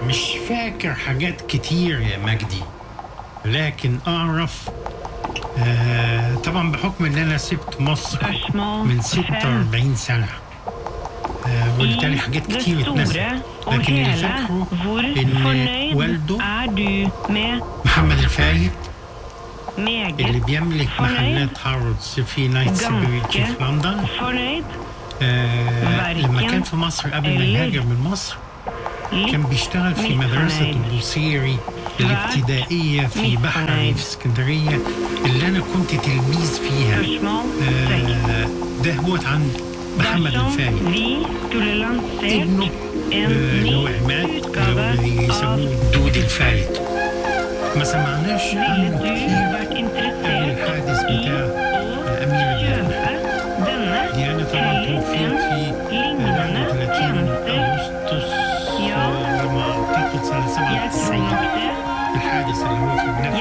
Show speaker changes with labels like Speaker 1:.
Speaker 1: مش فاكر حاجات كتير يا مجدي لكن أعرف آه طبعا بحكم إن أنا سبت مصر
Speaker 2: Spørsmål
Speaker 1: من
Speaker 2: fem.
Speaker 1: 46 سنة آه وبالتالي حاجات
Speaker 2: I
Speaker 1: كتير
Speaker 2: det
Speaker 1: اتنست
Speaker 2: store og
Speaker 1: لكن اللي
Speaker 2: hele,
Speaker 1: فاكره
Speaker 2: hvor
Speaker 1: إن
Speaker 2: fornøyd
Speaker 1: والده
Speaker 2: er du med
Speaker 1: محمد الفايد اللي
Speaker 2: meget
Speaker 1: بيملك
Speaker 2: fornøyd.
Speaker 1: محلات هارودز في نايت سيبريتش في لندن
Speaker 2: fornøyd?
Speaker 1: آه لما
Speaker 2: Varken
Speaker 1: كان في مصر قبل ما
Speaker 2: eller
Speaker 1: يهاجر من مصر كان
Speaker 2: Litt
Speaker 1: بيشتغل في مدرسة
Speaker 2: متفنن.
Speaker 1: البوصيري الابتدائية في بحري
Speaker 2: متفنن.
Speaker 1: في اسكندرية اللي أنا كنت تلميذ فيها
Speaker 2: spørsmål seks.
Speaker 1: آه ده هو عن محمد
Speaker 2: Dersom
Speaker 1: الفايد
Speaker 2: vi skulle lansert
Speaker 1: ابنه
Speaker 2: en
Speaker 1: آه، اللي هو
Speaker 2: ny
Speaker 1: عماد
Speaker 2: utgave
Speaker 1: اللي
Speaker 2: av
Speaker 1: يسموه الدود الفايد ما سمعناش
Speaker 2: Ville
Speaker 1: عنه
Speaker 2: du
Speaker 1: كتير
Speaker 2: vært
Speaker 1: قبل
Speaker 2: interessert
Speaker 1: الحادث
Speaker 2: i
Speaker 1: بتاع
Speaker 2: å
Speaker 1: الأمير
Speaker 2: kjøpe
Speaker 1: الدهمي
Speaker 2: denne
Speaker 1: ديانا طبعا
Speaker 2: eller
Speaker 1: توفيت
Speaker 2: en
Speaker 1: في
Speaker 2: lignende
Speaker 1: 31
Speaker 2: tjeneste?
Speaker 1: أغسطس
Speaker 2: Ja.
Speaker 1: آه، لما أعتقد سنة
Speaker 2: Jeg tror
Speaker 1: 97
Speaker 2: nok det.
Speaker 1: الحادث اللي هو في بنفس